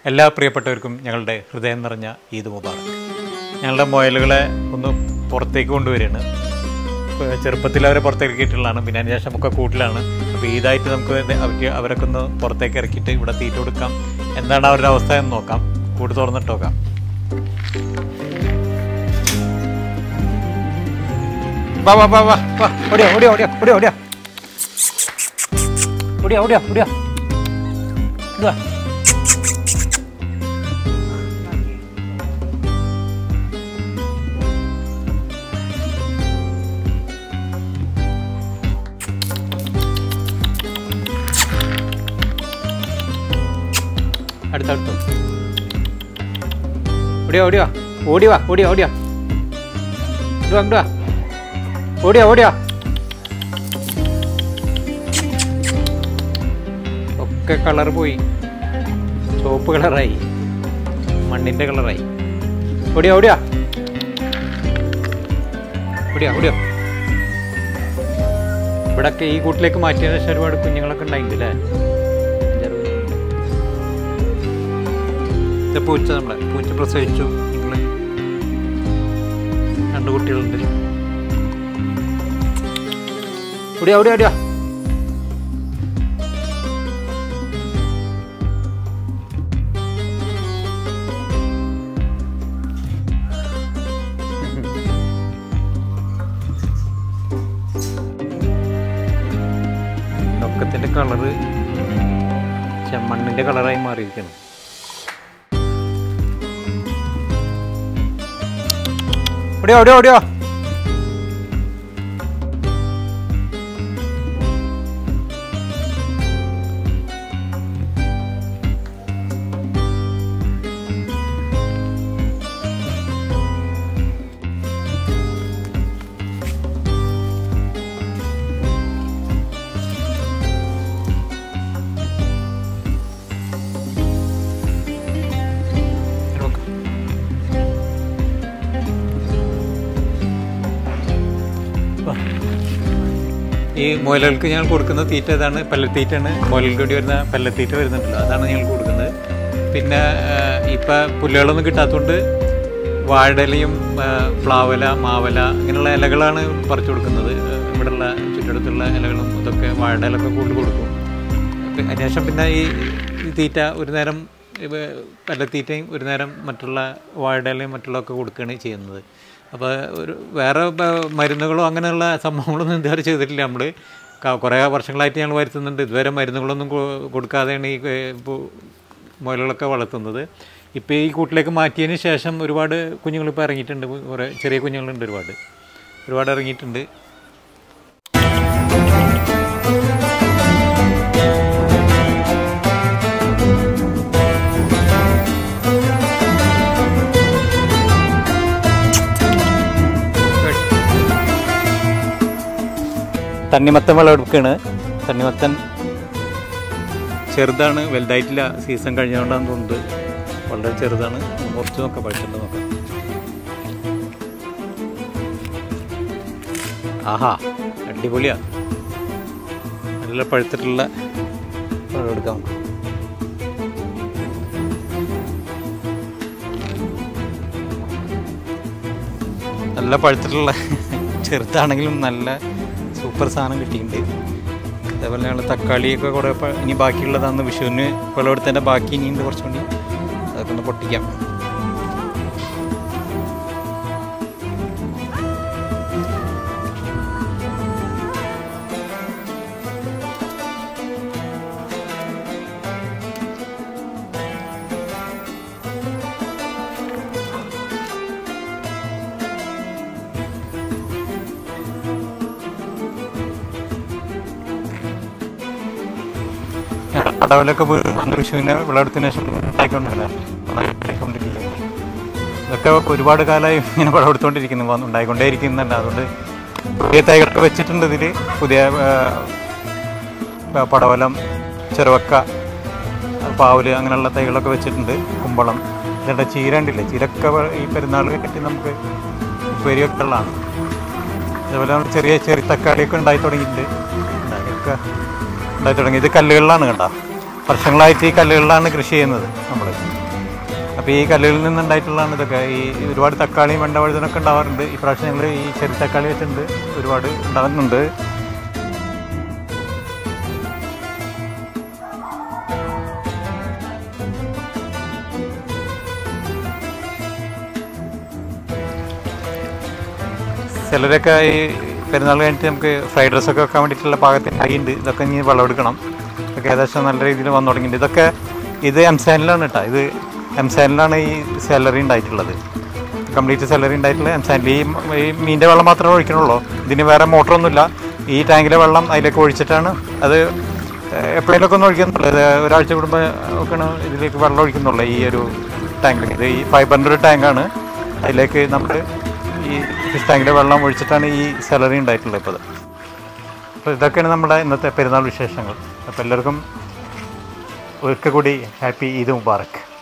എല്ലാ പ്രിയപ്പെട്ടവർക്കും ഞങ്ങളുടെ ഹൃദയം നിറഞ്ഞ ഈദ് മുബാറക് ഞങ്ങളുടെ മുയലുകളെ ഒന്ന് പുറത്തേക്ക് കൊണ്ടുവരികയാണ് ഇപ്പൊ ചെറുപ്പത്തിൽ അവരെ പുറത്തേക്ക് ഇട്ടിട്ടുള്ളതാണ് പിന്നെ അതിന് ശേഷം ഒക്കെ കൂട്ടിലാണ് അപ്പോൾ ഈദായിട്ട് നമുക്ക് ഇത് അവർക്ക് അവരൊക്കെ ഒന്ന് പുറത്തേക്ക് ഇറക്കിയിട്ട് ഇവിടെ തീറ്റ കൊടുക്കാം എന്താണ് അവരുടെ അവസ്ഥ എന്ന് നോക്കാം കൂട് തുറന്നിട്ട് നോക്കാം വാ വാ വാ വാ വാ ഓടിയോ ഓടിയോ ഓടിയോ ഓടിയോ ഓടിയോ ഓടിയോ ഓടിയോ ഓടിയോ ഇതുവാ അടുത്തടുത്ത് ഓടിയോ ഓടിയോ ഓടിവാ ഓടിയോ ഓടിയോ ഇങ്ങോട്ട് വാ ഇങ്ങോട്ട് വാ ഓടിയോ ഓടിയോ ഒക്കെ കളർ പോയി ചുവപ്പ് കളറായി മണ്ണിൻ്റെ കളറായി ഓടിയോ ഓടിയോ ഓടിയോ ഓടിയോ ഇവിടൊക്കെ ഈ കൂട്ടിലേക്ക് മാറ്റിയതിന് ശേഷം ഒരുപാട് കുഞ്ഞുങ്ങളൊക്കെ ഉണ്ടായിട്ടുണ്ട് അല്ലേ അഞ്ചാറ് കുഞ്ഞുങ്ങളുണ്ട്. ഇത് പൂച്ച നമ്മളെ പൂച്ച പ്രസവിച്ചു നിങ്ങള് രണ്ട് കുട്ടികളുണ്ട് ഓടിയോ ഓടിയോ ഓടിയോ ഒക്കത്തിൻ്റെ കളറ് ചെമ്മണ്ണിൻ്റെ കളറായി മാറിയിരിക്കണം ഓടിയോ ഓടിയോ ഓടിയോ നോക്ക്. വാ. ഈ മുയലുകൾക്ക് ഞങ്ങൾ കൊടുക്കുന്ന തീറ്റ ഇതാണ് പല്ലത്തീറ്റാണ് മുയലുകൾക്ക് വേണ്ടി വരുന്ന പല്ലത്തീറ്റ വരുന്നുണ്ടല്ലോ അതാണ് ഞങ്ങൾ കൊടുക്കുന്നത് പിന്നെ ഇപ്പം പുല്ലുകളൊന്നും കിട്ടാത്തതുകൊണ്ട് വാഴയിലയും ആ, പ്ലാവല മാവല ഇങ്ങനെയുള്ള ഇലകളാണ് പറിച്ചു കൊടുക്കുന്നത് ആ, ഇവിടെയുള്ള ചുറ്റടുത്തുള്ള ഇലകളും ഇതൊക്കെ വാഴയുടെ ഇലൊക്കെ കൂടുതൽ കൊടുക്കും പി- അതിനുശേഷം പിന്നെ ഈ ഈ തീറ്റ ഒരു നേരം ഇവ പല്ലത്തീറ്റയും ഒരു നേരം മറ്റുള്ള വാഴയുടെ ഇലയും മറ്റുള്ളതൊക്കെ കൊടുക്കുകയാണ് ചെയ്യുന്നത് അപ്പോൾ ഒരു വേറെ ബ- മരുന്നുകളോ അങ്ങനെയുള്ള സംഭവങ്ങളൊന്നും ഇതുവരെ ചെയ്തിട്ടില്ല നമ്മൾ കുറേ വർഷങ്ങളായിട്ട് ഞങ്ങൾ വരുത്തുന്നുണ്ട് ഇതുവരെ മരുന്നുകളൊന്നും കൊ- കൊടുക്കാതെയാണ് ഈ ഏ, ഇപ്പോൾ മുയലുകളൊക്കെ വളർത്തുന്നത് ഇപ്പോൾ ഈ കൂട്ടിലേക്ക് മാറ്റിയതിന് ശേഷം ഒരുപാട് കുഞ്ഞുങ്ങൾ ഇപ്പോൾ ഇറങ്ങിയിട്ടുണ്ട് കുറേ ചെറിയ കുഞ്ഞുങ്ങളുണ്ട് ഒരുപാട് ഒരുപാട് ഇറങ്ങിയിട്ടുണ്ട് തണ്ണിമത്തൻ വിളവെടുക്കുകയാണ് തണ്ണിമത്തൻ ചെറുതാണ് വലുതായിട്ടില്ല സീസൺ കഴിഞ്ഞുകൊണ്ടാന്ന് തോന്നുന്നത് വളരെ ചെറുതാണ് കുറച്ച് നോക്കാം പഴുത്തുണ്ട് നോക്കാം ആഹാ അടിപൊളിയാ നല്ല പഴുത്തിട്ടുള്ള വിളവെടുക്കാം നമുക്ക്. നല്ല പഴുത്തിട്ടുള്ള ചെറുതാണെങ്കിലും നല്ല സൂപ്പർ സാധനം കിട്ടിയിട്ടുണ്ട് അതേപോലെ ഞങ്ങൾ തക്കാളിയൊക്കെ കുറേ പ- ഇനി ബാക്കിയുള്ളതാണ് വിഷുവിന് വിളവെടുത്തതിൻ്റെ ബാക്കി ഇനിയുണ്ട് കുറച്ചുകൂടി അതൊക്കെ ഒന്ന് പൊട്ടിക്കാം കടവിലൊക്കെ പോയി അന്ന് വിഷുവിനെ വിളവെടുത്തതിന് ശേഷം ഉണ്ടായിക്കൊണ്ടില്ല ഉണ്ടായിക്കൊണ്ടിരിക്കുകയാണ് ഇതൊക്കെ ഒരുപാട് കാലമായി ഇങ്ങനെ വിളവെടുത്തുകൊണ്ടിരിക്കുന്നു വന്ന് ഉണ്ടായിക്കൊണ്ടേയിരിക്കുന്നുണ്ട് അതുകൊണ്ട് പുതിയ തൈകളൊക്കെ വെച്ചിട്ടുണ്ട് ഇതിൽ പുതിയ ആ, പടവലം ചെറുവക്ക പാവല് അങ്ങനെയുള്ള തൈകളൊക്കെ വെച്ചിട്ടുണ്ട് കുമ്പളം ഇതിൻ്റെ ചീര ഉണ്ടില്ലേ ചീരൊക്കെ വ- ഈ പെരുന്നാൾ കെട്ടി നമുക്ക് ഉപ്പേരിയൊക്കെ ഉള്ളതാണ് അതേപോലെ നമ്മൾ ചെറിയ ചെറിയ തക്കാളിയൊക്കെ ഉണ്ടായി തുടങ്ങിയിട്ടുണ്ട് ഉണ്ടായൊക്കെ ഉണ്ടായി തുടങ്ങി ഇത് കല്ലുകളിലാണ് കണ്ട വർഷങ്ങളായിട്ട് ഈ കല്ലുകളിലാണ് കൃഷി ചെയ്യുന്നത് നമ്മൾ അപ്പോൾ ഈ കല്ലുകളിൽ നിന്നുണ്ടായിട്ടുള്ളതാണ് ഇതൊക്കെ ഈ ഒരുപാട് തക്കാളിയും വെണ്ട വഴുതനൊക്കെ ഉണ്ടാവാറുണ്ട് ഈ പ്രാവശ്യം ഞങ്ങൾ ഈ ചെറു തക്കാളി വെച്ചിട്ടുണ്ട് ഒരുപാട് ഉണ്ടാകുന്നുണ്ട് ചിലരൊക്കെ ഈ പെരുന്നാൾ കഴിഞ്ഞിട്ട് നമുക്ക് ഫ്രൈഡ് റൈസൊക്കെ വെക്കാൻ വേണ്ടിയിട്ടുള്ള പാകത്തിന് അരിയുണ്ട് ഇതൊക്കെ ഇനി വിളവെടുക്കണം ഇതൊക്കെ ഏകദേശം നല്ല രീതിയിൽ വന്നു തുടങ്ങിയിട്ടുണ്ട് ഇതൊക്കെ ഇത് എംസാനിലാണ് കേട്ടോ ഇത് എംസാനിലാണ് ഈ സാലറി ഉണ്ടായിട്ടുള്ളത് കംപ്ലീറ്റ് സാലറി ഉണ്ടായിട്ടുള്ള എംസാനിൽ ഈ ഈ മീനിൻ്റെ വെള്ളം മാത്രമേ ഒഴിക്കണുള്ളൂ ഇതിന് വേറെ മോട്ടറൊന്നുമില്ല ഈ ടാങ്കിലെ വെള്ളം അതിലേക്ക് ഒഴിച്ചിട്ടാണ് അത് എപ്പോഴേലൊക്കെ ഒന്ന് ഒഴിക്കുന്നുള്ളൂ ഇത് ഒരാഴ്ച കൂടുമ്പോൾ ഒക്കെയാണ് ഇതിലേക്ക് വെള്ളം ഒഴിക്കുന്നുള്ളൂ ഈ ഒരു ടാങ്കിൽ ഇത് ഈ ഫൈബറിൻ്റെ ഒരു ടാങ്കാണ് അതിലേക്ക് നമ്മൾ ഈ ഫിഷ് ടാങ്കിലെ വെള്ളം ഒഴിച്ചിട്ടാണ് ഈ സാലറി ഉണ്ടായിട്ടുള്ളത് ഇപ്പോൾ അപ്പോൾ ഇതൊക്കെയാണ് നമ്മുടെ ഇന്നത്തെ പെരുന്നാൾ വിശേഷങ്ങൾ അപ്പോൾ എല്ലാവർക്കും ഒരിക്കൽ കൂടി ഹാപ്പി ഈദ് മുബാറക്ക്